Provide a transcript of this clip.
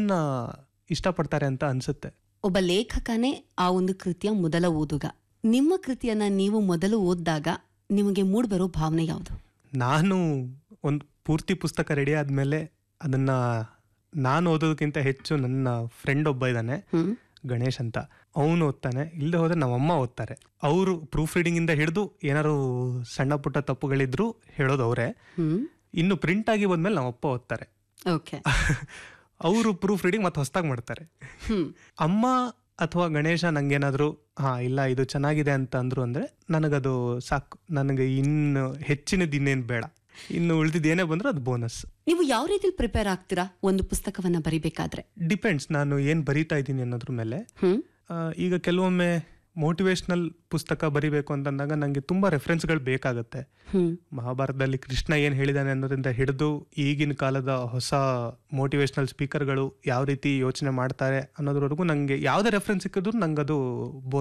ಅದನ್ನ ಇಷ್ಟಪಡ್ತಾರೆ ಅಂತ ಅನ್ಸುತ್ತೆ ಒಬ್ಬ ಲೇಖಕನೇ ಆ ಒಂದು ಕೃತಿಯ ಮೊದಲ ಓದುಗ ನಿಮ್ಮ ಕೃತಿಯನ್ನ ನೀವು ಮೊದಲು ಓದಿದಾಗ ನಿಮಗೆ ಮೂಡ್ಬರೋ ಭಾವನೆ ಯಾವುದು ನಾನು ಒಂದು ಪೂರ್ತಿ ಪುಸ್ತಕ ರೆಡಿ ಆದ್ಮೇಲೆ ಅದನ್ನ ನಾನು ಓದೋದಕ್ಕಿಂತ ಹೆಚ್ಚು ನನ್ನ ಫ್ರೆಂಡ್ ಒಬ್ಬ ಇದ್ದಾನೆ ಹ್ಮ್ ಗಣೇಶ್ ಅಂತ ಅವನು ಓದ್ತಾನೆ ಇಲ್ಲದೆ ಹೋದ್ರೆ ನಮ್ಮಮ್ಮ ಓದ್ತಾರೆ ಅವರು ಪ್ರೂಫ್ ರೀಡಿಂಗ್ ಇಂದ ಹಿಡಿದು ಏನಾರು ಸಣ್ಣ ಪುಟ್ಟ ತಪ್ಪುಗಳಿದ್ರು ಹೇಳೋದು ಅವರೇ ಹ್ಮ್ ಇನ್ನು ಪ್ರಿಂಟ್ ಆಗಿ ಬಂದ್ಮೇಲೆ ನಮ್ಮಪ್ಪ ಓದ್ತಾರೆ ಓಕೆ ಅವರು ಪ್ರೂಫ್ ರೀಡಿಂಗ್ ಮತ್ತೆ ಹೊಸ್ದಾಗಿ ಮಾಡ್ತಾರೆ ಹ್ಮ್ ಅಮ್ಮ ಅಥವಾ ಗಣೇಶ ನಂಗೇನಾದ್ರು ಹಾ ಇಲ್ಲ ಇದು ಚೆನ್ನಾಗಿದೆ ಅಂತ ಅಂದ್ರು ಅಂದ್ರೆ ನನಗದು ಸಾಕು ನನಗೆ ಇನ್ನು ಹೆಚ್ಚಿನದು ಇನ್ನೇನು ಬೇಡ ಇನ್ನು ಉಳಿದಿದ್ದು ಏನೇ ಬಂದ್ರೆ ಅದು ಬೋನಸ್ ನೀವು ಯಾವ ರೀತಿಲಿ ಪ್ರಿಪೇರ್ ಆಗ್ತೀರಾ ಒಂದು ಪುಸ್ತಕವನ್ನ ಬರಿಬೇಕಾದ್ರೆ ಡಿಪೆಂಡ್ಸ್ ನಾನು ಏನು ಬರಿತಾ ಇದ್ದೀನಿ ಅನ್ನೋದ್ರ ಮೇಲೆ ಹ್ಮ್ ಆ, ಈಗ ಕೆಲವೊಮ್ಮೆ ಮೋಟಿವೇಶ್ನಲ್ ಪುಸ್ತಕ ಬರಿಬೇಕು ಅಂತಂದಾಗ ನನಗೆ ತುಂಬ ರೆಫರೆನ್ಸ್ಗಳು ಬೇಕಾಗುತ್ತೆ ಹ್ಮ್ ಮಹಾಭಾರತದಲ್ಲಿ ಕೃಷ್ಣ ಏನು ಹೇಳಿದಾನೆ ಅನ್ನೋದ್ರಿಂದ ಹಿಡಿದು ಈಗಿನ ಕಾಲದ ಹೊಸ ಮೋಟಿವೇಶ್ನಲ್ ಸ್ಪೀಕರ್ಗಳು ಯಾವ ರೀತಿ ಯೋಚನೆ ಮಾಡ್ತಾರೆ ಅನ್ನೋದ್ರವರೆಗೂ ನನಗೆ ಯಾವುದೇ ರೆಫರೆನ್ಸ್ ಸಿಕ್ಕಿದ್ರು ನಂಗೆ ಅದು